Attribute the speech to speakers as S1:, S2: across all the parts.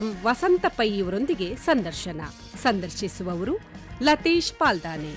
S1: ವಸಂತ pi ಇವರೊಂದಿಗೆ ಸಂದರ್ಶನ ಸಂದರ್ಶಿಸುವವರು ಲತೀಶ್ ಪಾಲ್ದಾನೆ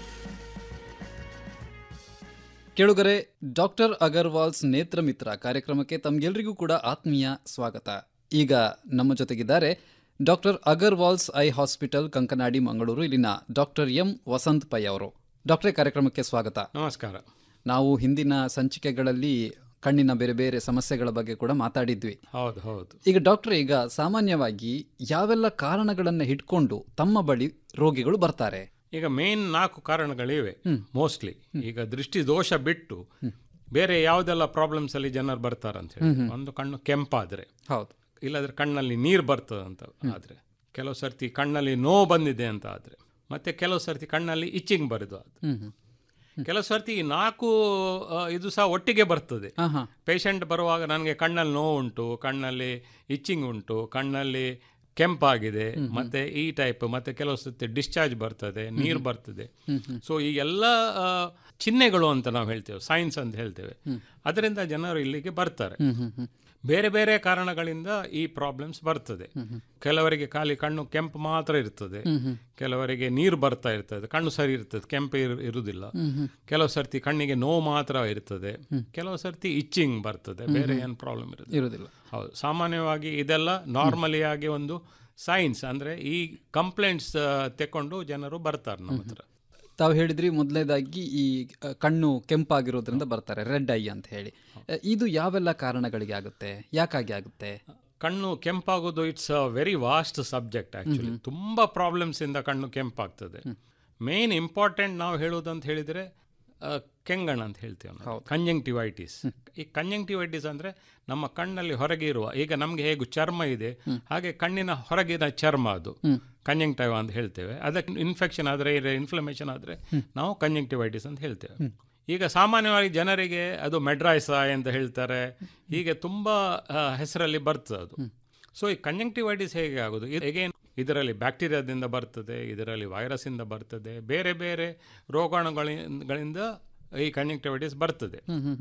S2: ಕೇಳುಗರೆ ಡಾಕ್ಟರ್ ಅಗರ್ವಾಲ್ಸ್ ನೇತ್ರ ಮಿತ್ರ ಕಾರ್ಯಕ್ರಮಕ್ಕೆ ತಮ್ಗೆಲ್ರಿಗೂ ಕೂಡ ಆತ್ಮೀಯ ಸ್ವಾಗತ ಈಗ ನಮ್ಮ ಜೊತೆಗಿದ್ದಾರೆ doctor Agarwal's eye hospital Kankanady Mangaluru ಇಲ್ಲಿನ ಡಾಕ್ಟರ್ ಎಂ ವಸಂತ್ ಪೈ ಅವರು ಡಾಕ್ಟರೇ ಕಾರ್ಯಕ್ರಮಕ್ಕೆ ಸ್ವಾಗತ
S3: ನಮಸ್ಕಾರ
S2: ನಾವು ಹಿಂದಿನ ಸಂಚಿಕೆಗಳಲ್ಲಿ ಕಣ್ಣಿನ ಬೇರೆ ಬೇರೆ ಸಮಸ್ಯೆಗಳ ಬಗ್ಗೆ ಕೂಡ ಮಾತಾಡಿದ್ವಿ
S3: ಹೌದು ಹೌದು
S2: ಈಗ ಡಾಕ್ಟರ್ ಈಗ ಸಾಮಾನ್ಯವಾಗಿ ಯಾವೆಲ್ಲ ಕಾರಣಗಳನ್ನು ಇಟ್ಕೊಂಡು ತಮ್ಮ ಬಳಿ ರೋಗಿಗಳು ಬರ್ತಾರೆ
S3: ಈಗ ಮೇನ್ ನಾಲ್ಕು ಕಾರಣಗಳಿವೆ ಮೋಸ್ಟ್ಲಿ ಈಗ ದೃಷ್ಟಿ ದೋಷ ಬಿಟ್ಟು ಬೇರೆ ಯಾವುದೆಲ್ಲ ಪ್ರಾಬ್ಲಮ್ಸ್ ಅಲ್ಲಿ ಜನರು ಬರ್ತಾರೆ ಅಂತ ಹೇಳಿ ಒಂದು ಕಣ್ಣು ಕೆಂಪಾದ್ರೆ
S2: ಹೌದು
S3: ಇಲ್ಲಾಂದ್ರೆ ಕಣ್ಣಲ್ಲಿ ನೀರು ಬರ್ತದೆ ಅಂತ ಆದ್ರೆ ಕೆಲವು ಸರ್ತಿ ಕಣ್ಣಲ್ಲಿ ನೋವು ಬಂದಿದೆ ಅಂತ ಆದ್ರೆ ಮತ್ತೆ ಕೆಲವು ಸರ್ತಿ ಕಣ್ಣಲ್ಲಿ ಇಚ್ಚಿಂಗ್ ಬರೋದು ಅದು
S2: ಹ್ಮ್ ಹ್ಮ್
S3: ಕೆಲವು ಸರ್ತಿ ಈ ನಾಲ್ಕು ಆ, ಇದು ಸಹ ಒಟ್ಟಿಗೆ ಬರ್ತದೆ
S2: ಹಾ ಹಾ
S3: ಪೇಷಂಟ್ ಬರುವಾಗ ನನಗೆ ಕಣ್ಣಲ್ಲಿ ನೋವು ಉಂಟು ಕಣ್ಣಲ್ಲಿ ಇಚ್ಚಿಂಗ್ ಉಂಟು ಕಣ್ಣಲ್ಲಿ ಕೆಂಪಾಗಿದೆ ಮತ್ತೆ ಈ ಟೈಪ್ ಮತ್ತೆ ಕೆಲವು ಸರ್ತಿ ಡಿಸ್ಚಾರ್ಜ್ ಬರ್ತದೆ ನೀರು ಬರ್ತದೆ ಸೊ ಈ ಎಲ್ಲ ಆ, ಚಿಹ್ನೆಗಳು ಅಂತ ನಾವು ಹೇಳ್ತೇವೆ ಸೈನ್ಸ್ ಅಂತ ಹೇಳ್ತೇವೆ ಅದರಿಂದ ಜನರು ಇಲ್ಲಿಗೆ ಬರ್ತಾರೆ
S2: ಹ್ಮ್ ಹ್ಮ್ ಹ್ಮ್
S3: ಬೇರೆ ಬೇರೆ ಕಾರಣಗಳಿಂದ ಈ ಪ್ರಾಬ್ಲಮ್ಸ್ ಬರ್ತದೆ ಕೆಲವರಿಗೆ ಖಾಲಿ ಕಣ್ಣು ಕೆಂಪು ಮಾತ್ರ ಇರ್ತದೆ ಕೆಲವರಿಗೆ ನೀರು ಬರ್ತಾ ಇರ್ತದೆ ಕಣ್ಣು ಸರಿ ಇರ್ತದೆ ಕೆಂಪು ಇರು ಇರುವುದಿಲ್ಲ ಕೆಲವು ಸರ್ತಿ ಕಣ್ಣಿಗೆ ನೋವು ಮಾತ್ರ ಇರ್ತದೆ ಕೆಲವು ಸರ್ತಿ ಇಚ್ಚಿಂಗ್ ಬರ್ತದೆ ಬೇರೆ ಏನು ಪ್ರಾಬ್ಲಮ್ ಇರುತ್ತೆ
S2: ಇರುವುದಿಲ್ಲ
S3: ಹೌದು ಸಾಮಾನ್ಯವಾಗಿ ಇದೆಲ್ಲ ನಾರ್ಮಲಿ ಆಗಿ ಒಂದು ಸೈನ್ಸ್ ಅಂದರೆ ಈ ಕಂಪ್ಲೇಂಟ್ಸ್ ತೆಕೊಂಡು ಜನರು ಬರ್ತಾರೆ ನಮ್ಮ ಹತ್ರ
S2: ತಾವು ಹೇಳಿದ್ರಿ ಮೊದಲನೇದಾಗಿ ಈ ಅ, ಕಣ್ಣು ಕೆಂಪಾಗಿರೋದ್ರಿಂದ ಬರ್ತಾರೆ ರೆಡ್ ಐ ಅಂತ ಹೇಳಿ ಅ, ಇದು ಯಾವೆಲ್ಲ ಕಾರಣಗಳಿಗೆ ಆಗುತ್ತೆ ಯಾಕಾಗಿ ಆಗುತ್ತೆ
S3: ಕಣ್ಣು ಕೆಂಪಾಗೋದು it's a very vast subject actually ತುಂಬ ಪ್ರಾಬ್ಲಮ್ಸಿಂದ ಕಣ್ಣು ಕೆಂಪಾಗ್ತದೆ ಮೇನ್ ಇಂಪಾರ್ಟೆಂಟ್ ನಾವು ಹೇಳೋದಂತ ಹೇಳಿದರೆ ಕೆಂಗಣ ಅಂತ ಹೇಳ್ತೇವೆ ನಾವು ಕಂಜಂಕ್ಟಿವೈಟಿಸ್ ಈ ಕಂಜಂಕ್ಟಿವೈಟಿಸ್ ಅಂದರೆ ನಮ್ಮ ಕಣ್ಣಲ್ಲಿ ಹೊರಗೆ ಇರುವ ಈಗ ನಮಗೆ ಹೇಗೂ ಚರ್ಮ ಇದೆ ಹಾಗೆ ಕಣ್ಣಿನ ಹೊರಗಿನ ಚರ್ಮ ಅದು ಕಂಜಂಕ್ಟಿವ್ ಅಂತ ಹೇಳ್ತೇವೆ ಅದಕ್ಕೆ ಇನ್ಫೆಕ್ಷನ್ ಆದರೆ ಇನ್ಫ್ಲಮೇಷನ್ ಆದರೆ ನಾವು ಕಂಜಂಕ್ಟಿವೈಟಿಸ್ ಅಂತ ಹೇಳ್ತೇವೆ ಈಗ ಸಾಮಾನ್ಯವಾಗಿ ಜನರಿಗೆ ಅದು ಮೆಡ್ರಾಯ್ಸ ಅಂತ ಹೇಳ್ತಾರೆ ಹೀಗೆ ತುಂಬ ಹೆಸರಲ್ಲಿ ಬರ್ತದೆ ಅದು ಸೊ ಈ ಕಂಜಂಕ್ಟಿವೈಟಿಸ್ ಹೇಗೆ ಆಗೋದು ಹೇಗೆ ಇದರಲ್ಲಿ ಬ್ಯಾಕ್ಟೀರಿಯಾದಿಂದ ಬರ್ತದೆ ಇದರಲ್ಲಿ ವೈರಸ್ಸಿಂದ ಬರ್ತದೆ ಬೇರೆ ಬೇರೆ ರೋಗಾಣುಗಳಿಂದ ಈ ಕಂಜಂಕ್ಟಿವೈಟಿಸ್ ಬರ್ತದೆ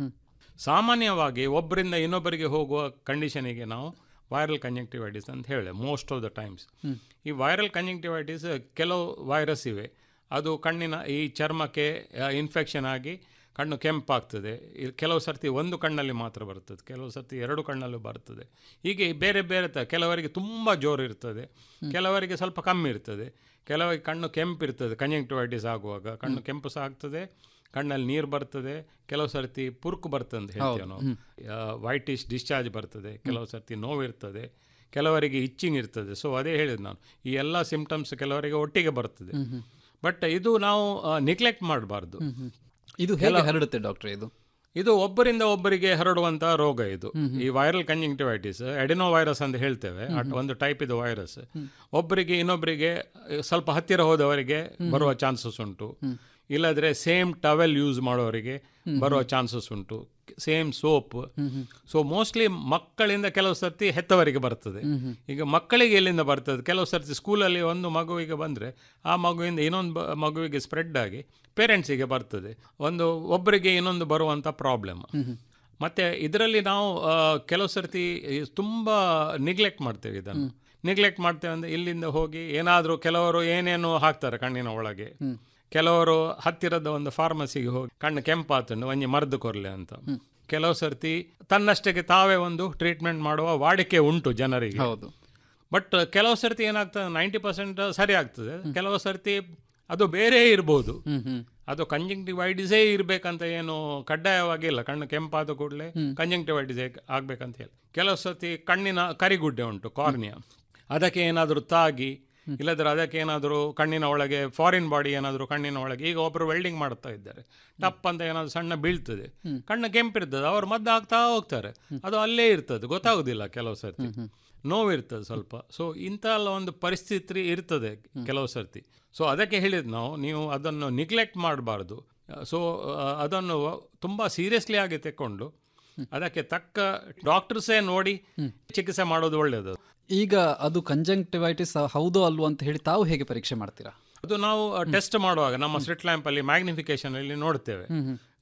S3: ಸಾಮಾನ್ಯವಾಗಿ ಒಬ್ಬರಿಂದ ಇನ್ನೊಬ್ಬರಿಗೆ ಹೋಗುವ ಕಂಡೀಷನಿಗೆ ನಾವು ವೈರಲ್ ಕಂಜಂಕ್ಟಿವೈಟಿಸ್ ಅಂತ ಹೇಳಿ ಮೋಸ್ಟ್ ಆಫ್ ದ ಟೈಮ್ಸ್ ಈ ವೈರಲ್ ಕಂಜಂಕ್ಟಿವೈಟಿಸ್ ಕೆಲವು ವೈರಸ್ ಇವೆ ಅದು ಕಣ್ಣಿನ ಈ ಚರ್ಮಕ್ಕೆ ಇನ್ಫೆಕ್ಷನ್ ಆಗಿ ಕಣ್ಣು ಕೆಂಪಾಗ್ತದೆ ಇಲ್- ಕೆಲವು ಸರ್ತಿ ಒಂದು ಕಣ್ಣಲ್ಲಿ ಮಾತ್ರ ಬರ್ತದೆ ಕೆಲವು ಸರ್ತಿ ಎರಡು ಕಣ್ಣಲ್ಲೂ ಬರ್ತದೆ ಹೀಗೆ ಬೇರೆ ಬೇರೆ ತ ಕೆಲವರಿಗೆ ತುಂಬ ಜೋರು ಇರ್ತದೆ ಕೆಲವರಿಗೆ ಸ್ವಲ್ಪ ಕಮ್ಮಿ ಇರ್ತದೆ ಕೆಲವರಿಗೆ ಕಣ್ಣು ಕೆಂಪು ಇರ್ತದೆ ಕಂಜಂಕ್ಟಿವೈಟಿಸ್ ಆಗುವಾಗ ಕಣ್ಣು ಕೆಂಪು ಸಹ ಆಗ್ತದೆ ಕಣ್ಣಲ್ಲಿ ನೀರು ಬರ್ತದೆ ಕೆಲವು ಸರ್ತಿ ಪುರ್ಕು ಬರ್ತದೆ ಅಂತ ಹೇಳ್ತೇವೆ ನಾವು ವೈಟಿಶ್ ಡಿಸ್ಚಾರ್ಜ್ ಬರ್ತದೆ ಕೆಲವು ಸರ್ತಿ ನೋವು ಇರ್ತದೆ ಕೆಲವರಿಗೆ ಇಚ್ಚಿಂಗ್ ಇರ್ತದೆ ಸೊ ಅದೇ ಹೇಳಿದ್ದು ನಾನು ಈ ಎಲ್ಲ ಸಿಂಪ್ಟಮ್ಸ್ ಕೆಲವರಿಗೆ ಒಟ್ಟಿಗೆ ಬರ್ತದೆ ಬಟ್ ಇದು ನಾವು ನಿಗ್ಲೆಕ್ಟ್ ಮಾಡಬಾರ್ದು
S2: ಇದು ಹೇಗೆ ಹರಡುತ್ತೆ ಡಾಕ್ಟರ್ ಇದು
S3: ಇದು ಒಬ್ಬರಿಂದ ಒಬ್ಬರಿಗೆ ಹರಡುವಂತಹ ರೋಗ ಇದು ಈ ವೈರಲ್ ಕಂಜಂಕ್ಟಿವೈಟಿಸ್ ಎಡಿನೋ ವೈರಸ್ ಅಂತ ಹೇಳ್ತೇವೆ ಅಟ್- ಒಂದು ಟೈಪ್ ಇದು ವೈರಸ್ ಒಬ್ಬರಿಗೆ ಇನ್ನೊಬ್ಬರಿಗೆ ಅಹ್, ಸ್ವಲ್ಪ ಹತ್ತಿರ ಹೋದವರಿಗೆ ಬರುವ ಚಾನ್ಸಸ್ ಉಂಟು ಇಲ್ಲದ್ರೆ ಸೇಮ್ ಟವೆಲ್ ಯೂಸ್ ಮಾಡೋರಿಗೆ ಬರುವ ಚಾನ್ಸಸ್ ಉಂಟು ಸೇಮ್ ಸೋಪ್ ಸೊ ಮೋಸ್ಟ್ಲಿ ಮಕ್ಕಳಿಂದ ಕೆಲವು ಸರ್ತಿ ಹೆತ್ತವರಿಗೆ ಬರ್ತದೆ ಈಗ ಮಕ್ಕಳಿಗೆ ಎಲ್ಲಿಂದ ಬರ್ತದೆ ಕೆಲವು ಸರ್ತಿ ಸ್ಕೂಲಲ್ಲಿ ಒಂದು ಮಗುವಿಗೆ ಬಂದರೆ ಆ ಮಗುವಿಂದ ಇನ್ನೊಂದು ಬ- ಮಗುವಿಗೆ ಸ್ಪ್ರೆಡ್ ಆಗಿ ಪೇರೆಂಟ್ಸಿಗೆ ಬರ್ತದೆ ಒಂದು ಒಬ್ಬರಿಗೆ ಇನ್ನೊಂದು ಬರುವಂಥ ಪ್ರಾಬ್ಲಮ್ ಮತ್ತು ಇದರಲ್ಲಿ ನಾವು ಆ, ಕೆಲವು ಸರ್ತಿ ತುಂಬ ನಿಗ್ಲೆಕ್ಟ್ ಮಾಡ್ತೇವೆ ಇದನ್ನು ನಿಗ್ಲೆಕ್ಟ್ ಮಾಡ್ತೇವೆ ಅಂದರೆ ಇಲ್ಲಿಂದ ಹೋಗಿ ಏನಾದರೂ ಕೆಲವರು ಏನೇನು ಹಾಕ್ತಾರೆ ಕಣ್ಣಿನ ಒಳಗೆ ಕೆಲವರು ಹತ್ತಿರದ ಒಂದು ಫಾರ್ಮಸಿಗೆ ಹೋಗಿ ಕಣ್ಣು ಕೆಂಪಾತುಂಡು ಒಂಜಿ ಮರ್ದು ಕೊರ್ಲೆ ಅಂತ ಕೆಲವು ಸರ್ತಿ ತನ್ನಷ್ಟಕ್ಕೆ ತಾವೇ ಒಂದು ಟ್ರೀಟ್ಮೆಂಟ್ ಮಾಡುವ ವಾಡಿಕೆ ಉಂಟು ಜನರಿಗೆ
S2: ಹೌದು
S3: ಬಟ್ ಕೆಲವು ಸರ್ತಿ ಏನಾಗ್ತದೆ ನೈಂಟಿ ಪರ್ಸೆಂಟ್ ಸರಿ ಆಗ್ತದೆ ಕೆಲವು ಸರ್ತಿ ಅದು ಬೇರೆ ಇರ್ಬೋದು ಅದು ಕಂಜಂಕ್ಟಿವೈಟಿಸೇ ಇರಬೇಕಂತ ಏನು ಕಡ್ಡಾಯವಾಗಿ ಇಲ್ಲ ಕಣ್ಣು ಕೆಂಪಾದ ಕೂಡಲೇ ಕಂಜಂಕ್ಟಿವೈಟಿಸ್ ಆಗ್ಬೇಕಂತ ಹೇಳಿ ಕೆಲವು ಸರ್ತಿ ಕಣ್ಣಿನ ಕರಿಗುಡ್ಡೆ ಉಂಟು ಕಾರ್ನಿಯಾ ಅದಕ್ಕೆ ಏನಾದರೂ ತಾಗಿ ಇಲ್ಲದ್ರೆ ಅದಕ್ಕೆ ಏನಾದರೂ ಕಣ್ಣಿನ ಒಳಗೆ ಫಾರಿನ್ ಬಾಡಿ ಏನಾದರೂ ಕಣ್ಣಿನ ಒಳಗೆ ಈಗ ಒಬ್ಬರು ವೆಲ್ಡಿಂಗ್ ಮಾಡ್ತಾ ಇದ್ದಾರೆ ಟಪ್ ಅಂತ ಏನಾದರೂ ಸಣ್ಣ ಬೀಳ್ತದೆ ಕಣ್ಣು ಕೆಂಪಿರ್ತದೆ ಅವ್ರು ಮದ್ದು ಹಾಕ್ತಾ ಹೋಗ್ತಾರೆ ಅದು ಅಲ್ಲೇ ಇರ್ತದೆ ಗೊತ್ತಾಗೋದಿಲ್ಲ ಕೆಲವು ಸರ್ತಿ ನೋವಿರ್ತದೆ ಸ್ವಲ್ಪ ಸೊ ಇಂಥ ಎಲ್ಲ ಒಂದು ಪರಿಸ್ಥಿತಿ ಇರ್ತದೆ ಕೆಲವು ಸರ್ತಿ ಸೊ ಅದಕ್ಕೆ ಹೇಳಿದ್ ನಾವು ನೀವು ಅದನ್ನು ನಿಗ್ಲೆಕ್ಟ್ ಮಾಡಬಾರ್ದು ಸೊ ಅದನ್ನು ತುಂಬ ಸೀರಿಯಸ್ಲಿ ಆಗಿ ತೆಕ್ಕೊಂಡು ಅದಕ್ಕೆ ತಕ್ಕ ಡಾಕ್ಟರ್ಸೇ ನೋಡಿ ಚಿಕಿತ್ಸೆ ಮಾಡೋದು ಒಳ್ಳೆಯದು
S2: ಈಗ ಅದು ಕಂಜಂಕ್ಟಿವೈಟಿಸ್ ಹೌದೋ ಅಲ್ವೋ ಅಂತ ಹೇಳಿ ತಾವು ಹೇಗೆ ಪರೀಕ್ಷೆ ಮಾಡ್ತೀರಾ
S3: ಅದು ನಾವು ಟೆಸ್ಟ್ ಮಾಡುವಾಗ ನಮ್ಮ ಸ್ಟ್ರಿಟ್ ಲ್ಯಾಂಪ್ ಅಲ್ಲಿ ಮ್ಯಾಗ್ನಿಫಿಕೇಶನ್ ಅಲ್ಲಿ ನೋಡ್ತೇವೆ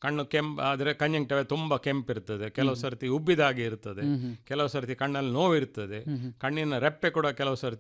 S3: ಕಣ್ಣು ಕೆಂಪ್ ಆದರೆ ಕಂಜಂಕ್ಟಿವೆ ತುಂಬ ಕೆಂಪಿರ್ತದೆ ಕೆಲವು ಸರ್ತಿ ಉಬ್ಬಿದಾಗಿ ಇರ್ತದೆ ಕೆಲವು ಸರ್ತಿ ಕಣ್ಣಲ್ಲಿ ನೋವು ಇರ್ತದೆ ಕಣ್ಣಿನ ರೆಪ್ಪೆ ಕೂಡ ಕೆಲವು ಸರ್ತಿ